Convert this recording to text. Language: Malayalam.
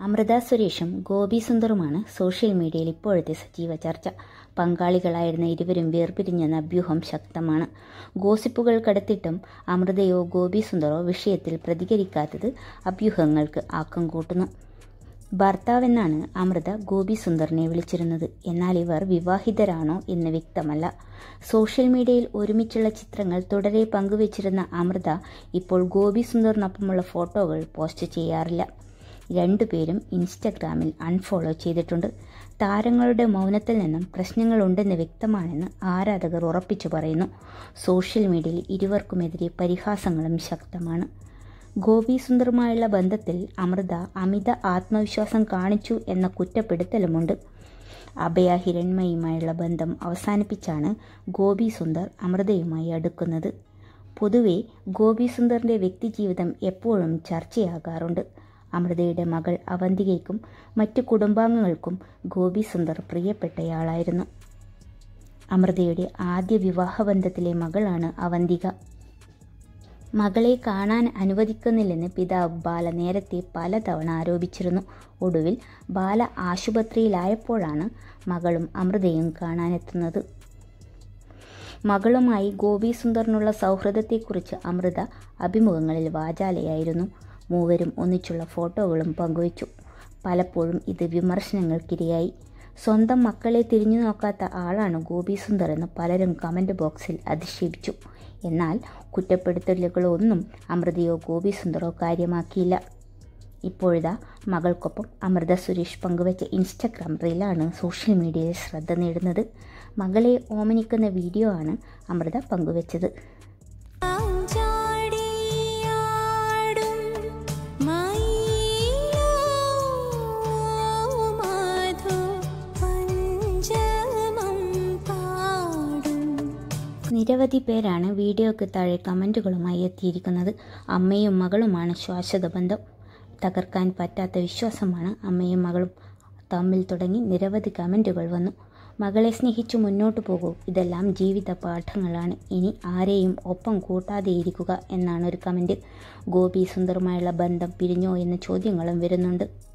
അമൃത സുരേഷും ഗോപി സുന്ദറുമാണ് സോഷ്യൽ മീഡിയയിൽ ഇപ്പോഴത്തെ സജീവ ചർച്ച പങ്കാളികളായിരുന്ന ഇരുവരും വേർപിരിഞ്ഞെന്ന അഭ്യൂഹം ശക്തമാണ് ഗോസിപ്പുകൾ കടത്തിട്ടും അമൃതയോ ഗോപി സുന്ദറോ വിഷയത്തിൽ പ്രതികരിക്കാത്തത് അഭ്യൂഹങ്ങൾക്ക് ആക്കം കൂട്ടുന്നു ഭർത്താവെന്നാണ് അമൃത ഗോപി സുന്ദറിനെ വിളിച്ചിരുന്നത് എന്നാൽ ഇവർ വിവാഹിതരാണോ എന്ന് വ്യക്തമല്ല സോഷ്യൽ മീഡിയയിൽ ഒരുമിച്ചുള്ള ചിത്രങ്ങൾ തുടരെ പങ്കുവച്ചിരുന്ന അമൃത ഇപ്പോൾ ഗോപി സുന്ദറിനൊപ്പമുള്ള ഫോട്ടോകൾ പോസ്റ്റ് ചെയ്യാറില്ല രണ്ടുപേരും ഇൻസ്റ്റഗ്രാമിൽ അൺഫോളോ ചെയ്തിട്ടുണ്ട് താരങ്ങളുടെ മൗനത്തിൽ നിന്നും പ്രശ്നങ്ങളുണ്ടെന്ന് വ്യക്തമാണെന്ന് ആരാധകർ ഉറപ്പിച്ചു പറയുന്നു സോഷ്യൽ മീഡിയയിൽ ഇരുവർക്കുമെതിരെ പരിഹാസങ്ങളും ശക്തമാണ് ഗോപി സുന്ദറുമായുള്ള ബന്ധത്തിൽ അമൃത അമിത ആത്മവിശ്വാസം കാണിച്ചു എന്ന കുറ്റപ്പെടുത്തലുമുണ്ട് അഭയ ഹിരൺമയുമായുള്ള ബന്ധം അവസാനിപ്പിച്ചാണ് ഗോപി സുന്ദർ അമൃതയുമായി അടുക്കുന്നത് പൊതുവെ ഗോപി സുന്ദറിൻ്റെ വ്യക്തിജീവിതം എപ്പോഴും ചർച്ചയാകാറുണ്ട് അമൃതയുടെ മകൾ അവന്തികയ്ക്കും മറ്റു കുടുംബാംഗങ്ങൾക്കും ഗോപി സുന്ദർ പ്രിയപ്പെട്ടയാളായിരുന്നു അമൃതയുടെ ആദ്യ വിവാഹബന്ധത്തിലെ മകളാണ് അവന്തിക മകളെ കാണാൻ അനുവദിക്കുന്നില്ലെന്ന് പിതാവ് ബാല നേരത്തെ പലതവണ ആരോപിച്ചിരുന്നു ഒടുവിൽ ബാല ആശുപത്രിയിലായപ്പോഴാണ് മകളും അമൃതയും കാണാനെത്തുന്നത് മകളുമായി ഗോപി സുന്ദറിനുള്ള സൗഹൃദത്തെക്കുറിച്ച് അമൃത അഭിമുഖങ്ങളിൽ വാചാലയായിരുന്നു മൂവരും ഒന്നിച്ചുള്ള ഫോട്ടോകളും പങ്കുവച്ചു പലപ്പോഴും ഇത് വിമർശനങ്ങൾക്കിരയായി സ്വന്തം മക്കളെ തിരിഞ്ഞു നോക്കാത്ത ആളാണ് ഗോപി സുന്ദർ എന്ന് പലരും കമൻറ്റ് ബോക്സിൽ അധിക്ഷേപിച്ചു എന്നാൽ കുറ്റപ്പെടുത്തലുകളൊന്നും അമൃതയോ ഗോപി സുന്ദറോ കാര്യമാക്കിയില്ല ഇപ്പോഴിതാ മകൾക്കൊപ്പം അമൃത സുരേഷ് പങ്കുവച്ച ഇൻസ്റ്റഗ്രാം റീലാണ് സോഷ്യൽ മീഡിയയിൽ ശ്രദ്ധ നേടുന്നത് മകളെ ഓമനിക്കുന്ന വീഡിയോ ആണ് അമൃത പങ്കുവച്ചത് ആഞ്ചാടിയാടും മയിലോ മാധോ പഞ്ചമം പാടും നിരവധി പേരാണ് വീഡിയോയ്ക്ക് താഴെ കമൻറ്റുകളുമായി എത്തിയിരിക്കുന്നത് അമ്മയും മകളുമാണ് ശാശ്വത ബന്ധം തകർക്കാൻ പറ്റാത്ത വിശ്വാസമാണ് അമ്മയും മകളും തമ്മിൽ തുടങ്ങി നിരവധി കമൻറ്റുകൾ വന്നു മകളെ സ്നേഹിച്ചു മുന്നോട്ട് പോകൂ ഇതെല്ലാം ജീവിത പാഠങ്ങളാണ് ഇനി ആരെയും ഒപ്പം കൂട്ടാതെയിരിക്കുക എന്നാണ് ഒരു കമൻറ്റ് ഗോപി സുന്ദറുമായുള്ള ബന്ധം പിരിഞ്ഞോ എന്ന ചോദ്യങ്ങളും വരുന്നുണ്ട്